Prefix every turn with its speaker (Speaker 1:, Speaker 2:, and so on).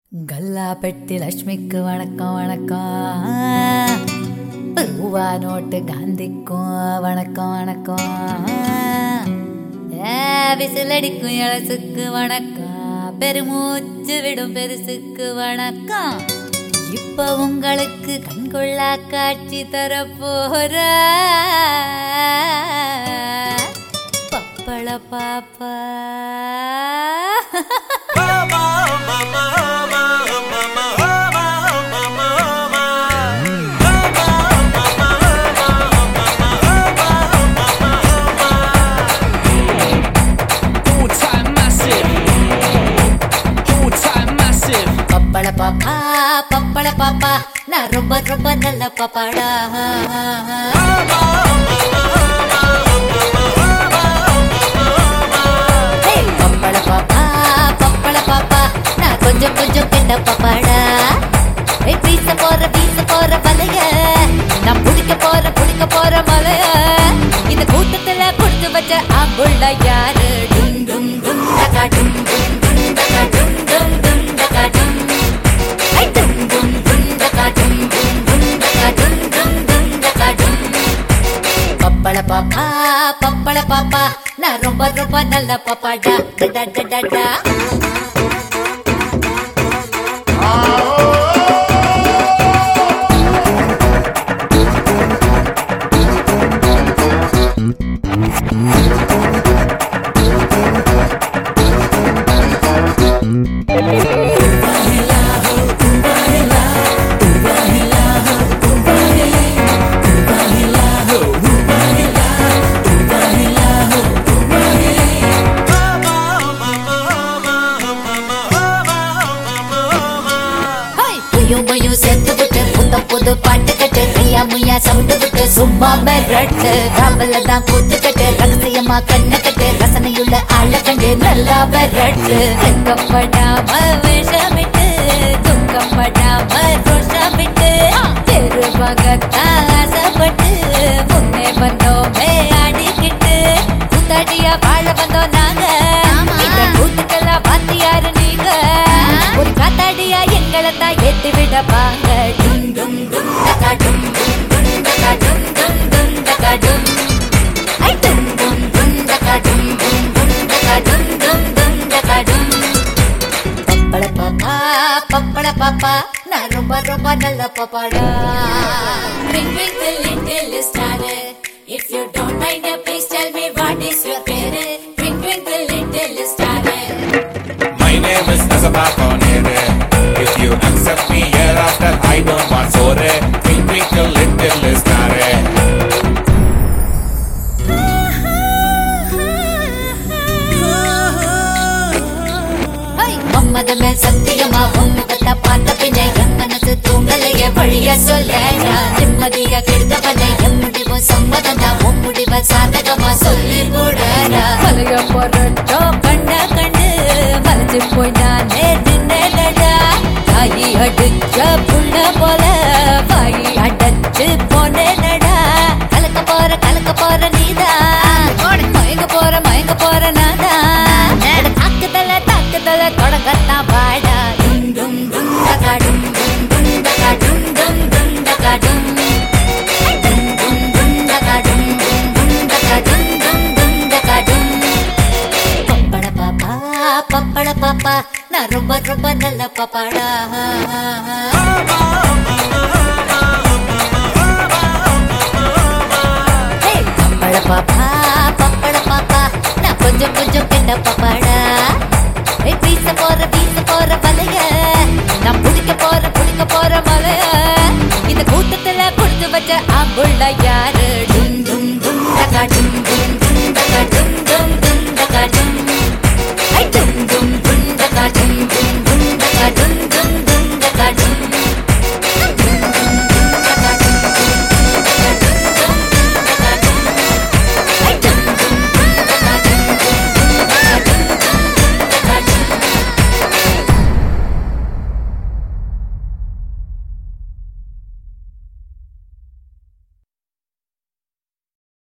Speaker 1: கல்லா பெட்டி லட்சுமிக்கு வணக்கம் வணக்கம் ரூபா நோட்டு காந்திக்கும் வணக்கம் வணக்கம் ஏ விசிலடிக்கும் இளசுக்கு வணக்கம் பெருமூச்சு விடும் பெருசுக்கு வணக்கம் இப்ப உங்களுக்கு கண்கொள்ளா காட்சி தரப்போற பப்பள பாப்பா
Speaker 2: All time massive. All time massive.
Speaker 1: பப்பள பாப்பா பப்பள பாப்பா நான் ரொம்ப ரொம்ப நல்ல பாப்பாடா ஹே, பப்பள பாப்பா பப்பள பாப்பா நான் கொஞ்சம் கொஞ்சம் கெட்ட பாப்பாடா ஏ வீச போற வீச போற வலைய நான் புடிக்க போற புடிக்க போற மலைய இந்த கூட்டத்துல கொடுத்து வச்ச ஆம்புள்ள யாரு டும் டும் டும் டகா டும் டும் டும் டகா டும் டும் டும் டகா டும் ஐ டும் டும் டும் டகா டும் டும் டும் டகா டும் டும் டும் டகா டும் பப்பள பாப்பா பப்பள பாப்பா நான் ரொம்ப ரொம்ப நல்ல பாப்பாடா டடா டடா டா ஹாய் புயும் புயும் சேர்த்து விட்டு புத்த புது பாட்டு கட்டு கையா முய்யா சவுண்டு விட்டு சும்மா மிரட்டு காவல தான் கூத்து கட்டு ரகசியமா கண்ண கட்டு ரசனையுள்ள ஆள கண்டு நல்லா மிரட்டு வெக்கப்படாம விஷமிட்டு துக்கப்படாம ரோஷமிட்டு தெருவகத்தான் ஆசைப்பட்டு முன்னே வந்தோமே ஆடிக்கிட்டு கூத்தாடியா வாழ வந்தோம் நாங்க இந்த கூத்துக்கெல்லாம் வாத்தியாரு நீங்க ஒரு காத்தாடியா எங்களை தான் ஏத்தி விட வாங்க டும் டும் டும் டகா டும் டும் டும் டகா டும் டும் டும் டகா டும் ஐ டும் டும் டும் டகா டும் டும் டும் டகா டும் டும் டும் டகா டும் பப்பள பாப்பா பப்பள பாப்பா நான் ரொம்ப ரொம்ப நல்ல பாப்பாடா Twinkle little star If you don't mind please tell me what is your பேரு Twinkle little star
Speaker 3: My name is Nazabakonere. If you accept me hereafter, I don't want sore. Twinkle, twinkle, little star.
Speaker 1: Hi, மம்மத மேல் சத்தியமா உன்முகத்தை பார்த்த பின்னே என் மனசு தூங்கலைய வழிய சொல்ல நான் நிம்மதியா கெடுத்தவனை என் முடிவு சம்மதம் தான் உன் முடிவ சாதகமா சொல்லி போடா மலைய பொருட்டோ கண்ட கண்டு மலைச்சு போய் நானே நின்னடா தாயி அடிச்ச புள்ள போல வாயி அடைச்சு போனேனடா கலக்க போற கலக்க போற நீதான் மயங்க போற மயங்க போற நாதான் தாக்குதல தாக்குதல தொடங்கத்தான் வாடா டும் டும் டும் டகா டும் டும் டும் டகா டும் டும் டும் டகா டும் டும் டும் டும் டகா டும் டும் டும் டகா டும் டும் டும் டகா டும் பப்பட பாப்பா பப்பட பாப்பா நான் ரொம்ப ரொம்ப நல்ல பாப்பாடா ஹே, பப்பட பாப்பா பப்பட பாப்பா நான் கொஞ்சம் கொஞ்சம் கெட்ட பாப்பாடா